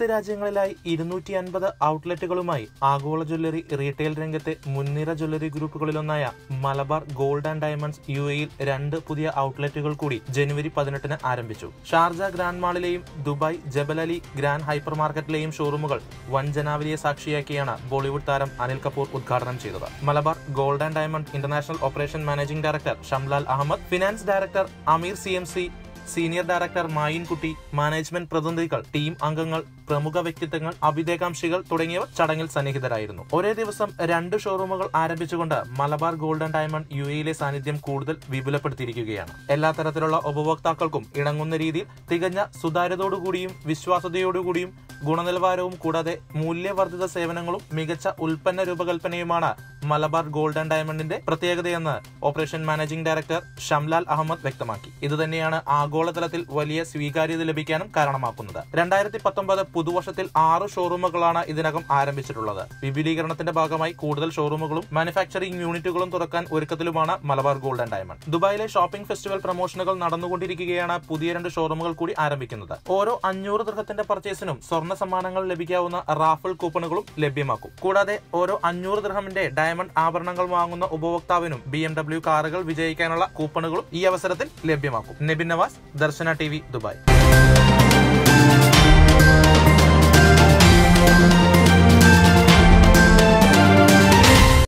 പത്ത് രാജ്യങ്ങളിലായി ഇരുന്നൂറ്റി അൻപത് ഔട്ട്ലെറ്റുകളുമായി ആഗോള ജ്വല്ലറി റീറ്റെയിൽ രംഗത്തെ മുൻനിര ജ്വല്ലറി ഗ്രൂപ്പുകളിലൊന്നായ Malabar gold and diamonds U എയിൽ രണ്ട് പുതിയ ഔട്ട്ലെറ്റുകൾ കൂടി ജനുവരി പതിനെട്ടിന് ആരംഭിച്ചു ഷാർജ ഗ്രാൻഡ് മാളിലെയും Dubai Jebel Ali grand hyper മാർക്കറ്റിലെയും ഷോറൂമുകൾ വൻ ജനാവലിയെ സാക്ഷിയാക്കിയാണ് ബോളിവുഡ് താരം അനിൽ കപൂർ ഉദ്ഘാടനം ചെയ്തത് Malabar gold and diamond international operation managing director Shamlal Ahmed finance director Ameer C M C senior director Mayinkutty management പ്രതിനിധികൾ ടീം അംഗങ്ങൾ പ്രമുഖ വ്യക്തിത്വങ്ങൾ അഭിദേകാംക്ഷികൾ തുടങ്ങിയവർ ചടങ്ങിൽ സന്നിഹിതരായിരുന്നു ഒരേ ദിവസം രണ്ട് ഷോറൂമുകൾ ആരംഭിച്ചുകൊണ്ട് മലബാർ ഗോൾഡൻ ഡയമണ്ട് യു എയിലെ സാന്നിധ്യം കൂടുതൽ വിപുലപ്പെടുത്തിയിരിക്കുകയാണ് എല്ലാ തരത്തിലുള്ള ഉപഭോക്താക്കൾക്കും ഇണങ്ങുന്ന രീതിയിൽ തികഞ്ഞ സുതാര്യതയോടുകൂടിയും വിശ്വാസതയോടുകൂടിയും ഗുണനിലവാരവും കൂടാതെ മൂല്യവർദ്ധിത സേവനങ്ങളും മികച്ച ഉൽപ്പന്ന രൂപകൽപ്പനയുമാണ് മലബാർ ഗോൾഡൻ ഡയമണ്ടിന്റെ പ്രത്യേകതയെന്ന് operation managing director Shamlal Ahmed വ്യക്തമാക്കി ഇതുതന്നെയാണ് ആഗോളതലത്തിൽ വലിയ സ്വീകാര്യത ലഭിക്കാനും കാരണമാക്കുന്നത് രണ്ടായിരത്തി പത്തൊമ്പത് പുതുവർഷത്തിൽ ആറ് ഷോറൂമുകളാണ് ഇതിനകം ആരംഭിച്ചിട്ടുള്ളത് വിപുലീകരണത്തിന്റെ ഭാഗമായി കൂടുതൽ ഷോറൂമുകളും മാനുഫാക്ചറിംഗ് യൂണിറ്റുകളും തുറക്കാൻ ഒരുക്കത്തിലുമാണ് മലബാർ ഗോൾഡൻ ഡയമണ്ട് ദുബായിലെ ഷോപ്പിംഗ് ഫെസ്റ്റിവൽ പ്രമോഷനുകൾ നടന്നുകൊണ്ടിരിക്കുകയാണ് പുതിയ രണ്ട് ഷോറൂമുകൾ കൂടി ആരംഭിക്കുന്നത് ഓരോ അഞ്ഞൂറ് ദൃഹത്തിന്റെ പർച്ചേസിനും സ്വർണ്ണ സമ്മാനങ്ങൾ ലഭിക്കാവുന്ന റാഫിൾ കൂപ്പണുകളും ലഭ്യമാക്കും കൂടാതെ ഓരോ അഞ്ഞൂറ് ദൃഹമിന്റെ ഡയമണ്ട് ആഭരണങ്ങൾ വാങ്ങുന്ന ഉപഭോക്താവിനും ബി എം ഡബ്ല്യു കാറുകൾ വിജയിക്കാനുള്ള കൂപ്പണുകളും ഈ അവസരത്തിൽ ലഭ്യമാക്കും Nebin Navas Darshana T V Dubai